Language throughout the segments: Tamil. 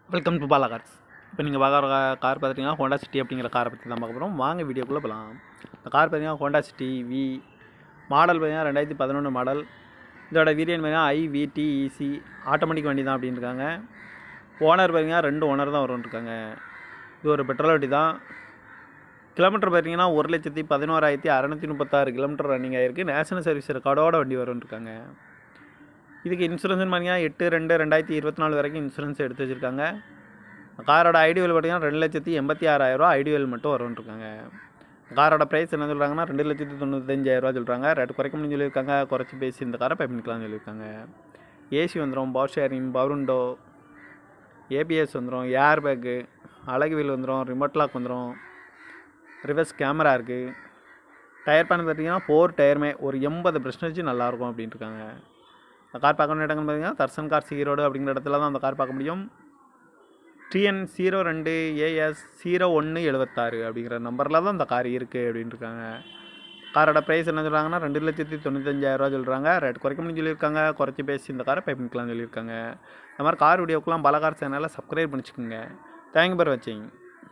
வெல்கம் டு பாலா கார்ஸ் இப்போ நீங்கள் பார்க்குற கார் பார்த்துட்டிங்கன்னா ஹோண்டா சிட்டி அப்படிங்கிற காரை பற்றி தான் பார்க்க போகிறோம் வாங்க வீடியோக்குள்ளே போகலாம் இந்த கார் பார்த்தீங்கன்னா ஹோண்டா சிட்டி வி மாடல் பார்த்தீங்கன்னா ரெண்டாயிரத்தி பதினொன்று மாடல் இதோட வேரியன்ட் பார்த்தீங்கன்னா ஐவிடிஇசி ஆட்டோமேட்டிக் வண்டி தான் அப்படின்னு இருக்காங்க ஓனர் பார்த்தீங்கன்னா ரெண்டு ஓனர் தான் வரும்னு இருக்காங்க இது ஒரு பெட்ரோல் வண்டி தான் கிலோமீட்டர் பார்த்தீங்கன்னா ஒரு லட்சத்தி பதினோராயிரத்தி அறநூற்றி முப்பத்தாறு கிலோமீட்டர் ரன்னிங் ஆகிருக்கு நேஷனல் சர்வீஸ் ரெக்கார்டோட வண்டி வரும்னு இருக்காங்க இதுக்கு இன்சூரன்ஸ் பார்த்தீங்கன்னா எட்டு ரெண்டு ரெண்டாயிரத்தி இருபத்தி நாலு வரைக்கும் இன்சூரன்ஸ் எடுத்து வச்சுருக்காங்க காரோட ஐடியல் பார்த்தீங்கன்னா ரெண்டு லட்சத்தி எண்பத்தி ஆறாயிரரூவா ஐடியல் மட்டும் வரும்னு இருக்காங்க காரோட ப்ரைஸ் என்ன சொல்கிறாங்கன்னா ரெண்டு லட்சத்தி தொண்ணூத்தஞ்சாயிரரூவா சொல்கிறாங்க ரேட் குறைக்க முடியும்னு சொல்லியிருக்காங்க குறைச்சி பேசி இந்த காரை பை பண்ணிக்கலாம்னு சொல்லியிருக்காங்க ஏசி வந்துடும் பவர் ஷேரிங் பவருண்டோ ஏபிஎஸ் வந்துடும் ஏர் பேக்கு அழகு வீல் வந்துடும் ரிமோட் லாக் வந்துடும் ரிவர்ஸ் கேமரா இருக்குது டயர் பேன் பார்த்தீங்கன்னா ஃபோர் டயருமே ஒரு எண்பது பர்சன்டேஜ் நல்லாயிருக்கும் அப்படின்ட்டு இருக்காங்க இந்த கார் பார்க்கணும் இடங்கள்னு பார்த்தீங்கன்னா தர்சன் கார் ஈரோடு அப்படிங்கிற இடத்துல தான் அந்த கார் பார்க்க முடியும் டிஎன் ஜீரோ ரெண்டு ஏஎஸ் ஜீரோ ஒன்று எழுபத்தாறு அப்படிங்கிற நம்பரில் தான் இந்த கார் இருக்குது அப்படின்ட்டு இருக்காங்க காரோட ப்ரைஸ் என்ன சொல்கிறாங்கன்னா ரெண்டு லட்சத்தி தொண்ணூத்தஞ்சாயிரரூவா சொல்கிறாங்க ரேட் குறைக்க முடியும் சொல்லியிருக்காங்க குறைச்சி பேசி இந்த காரை பை பண்ணிக்கலாம்னு சொல்லியிருக்காங்க இந்த மாதிரி கார் வீடியோக்கெலாம் பல கார் சேனலை சப்ஸ்கிரைப் பண்ணிச்சுக்கோங்க தேங்க் பேர் வச்சிங்க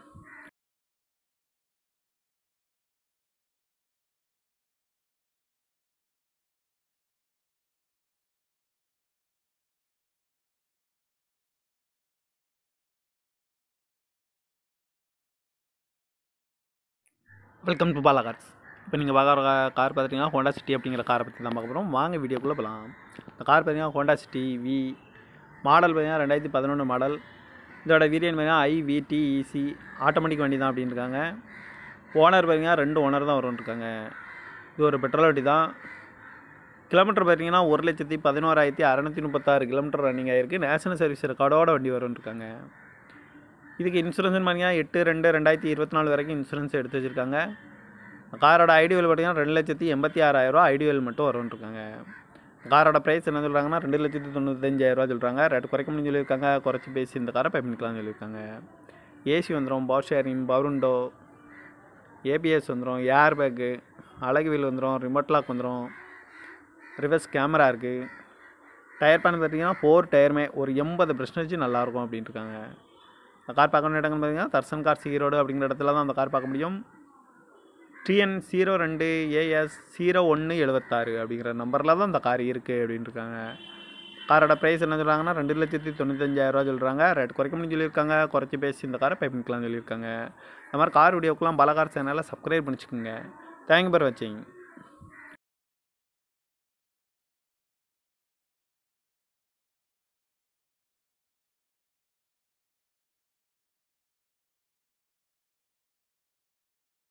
வெல்கம் டு பாலா கார்ஸ் இப்போ நீங்கள் பார்க்குற கார் பார்த்துட்டிங்கன்னா ஹோண்டா சிட்டி அப்படிங்கிற காரை பற்றி தான் பார்க்க போகிறோம் வாங்க வீடியோக்குள்ளே போகலாம் இந்த கார் பார்த்தீங்கன்னா ஹோண்டா சிட்டி வி மாடல் பார்த்தீங்கன்னா ரெண்டாயிரத்தி பதினொன்று மாடல் இதோட வேரியன்ட் பார்த்தீங்கன்னா ஐவிடிஇசி ஆட்டோமேட்டிக் வண்டி தான் அப்படின்னு இருக்காங்க ஓனர் பார்த்தீங்கன்னா ரெண்டு ஓனர் தான் வரும்னு இருக்காங்க இது ஒரு பெட்ரோல் வண்டி தான் கிலோமீட்டர் பார்த்தீங்கன்னா ஒரு லட்சத்தி பதினோராயிரத்தி அறநூற்றி முப்பத்தாறு கிலோமீட்டர் ரன்னிங் ஆகிருக்கு நேஷனல் சர்வீஸ் ரெக்கார்டோட வண்டி வரும்னு இருக்காங்க இதுக்கு இன்சூரன்ஸ் பார்த்தீங்கன்னா எட்டு ரெண்டு ரெண்டாயிரத்தி இருபத்தி நாலு வரைக்கும் இன்சூரன்ஸ் எடுத்து வச்சுருக்காங்க காரோட ஐடியல் பார்த்தீங்கன்னா ரெண்டு லட்சத்தி எண்பத்தி ஆறாயிரரூவா ஐடியல் மட்டும் வரும்னு இருக்காங்க காரோட ப்ரைஸ் என்ன சொல்கிறாங்கன்னா ரெண்டு லட்சத்தி தொண்ணூத்தஞ்சாயிரரூவா சொல்கிறாங்க ரேட் குறைக்க முடியும் சொல்லியிருக்காங்க குறைச்சி பேசி இந்த காரை பை பண்ணிக்கலாம்னு சொல்லியிருக்காங்க ஏசி வந்துடும் பவர் ஷேரிங் பவருண்டோ ஏபிஎஸ் வந்துடும் ஏர் பேக்கு அழகு வீல் வந்துடும் ரிமோட் லாக் வந்துடும் ரிவர்ஸ் கேமரா இருக்குது டயர் பேன் பார்த்தீங்கன்னா ஃபோர் டயருமே ஒரு எண்பது பர்சன்டேஜ் நல்லாயிருக்கும் அப்படின்ட்டு இருக்காங்க இந்த கார் பார்க்கணும் இடங்கள்னு பார்த்தீங்கன்னா தர்சன் கார் ஈரோடு அப்படிங்கிற இடத்துல தான் அந்த கார் பார்க்க முடியும் டிஎன் ஜீரோ ரெண்டு ஏஎஸ் ஜீரோ ஒன்று எழுபத்தாறு அப்படிங்கிற நம்பரில் தான் இந்த கார் இருக்குது அப்படின்ட்டு இருக்காங்க காரோட ப்ரைஸ் என்ன சொல்கிறாங்கன்னா ரெண்டு லட்சத்தி தொண்ணூத்தஞ்சாயிரரூவா சொல்கிறாங்க ரேட் குறைக்க முடியும் சொல்லியிருக்காங்க குறைச்சி பேசி இந்த காரை பை பண்ணிக்கலாம்னு சொல்லியிருக்காங்க இந்த மாதிரி கார் வீடியோக்கெலாம் பல கார் சேனலை சப்ஸ்கிரைப் பண்ணிச்சுக்கோங்க தேங்க் பேர் வச்சிங்க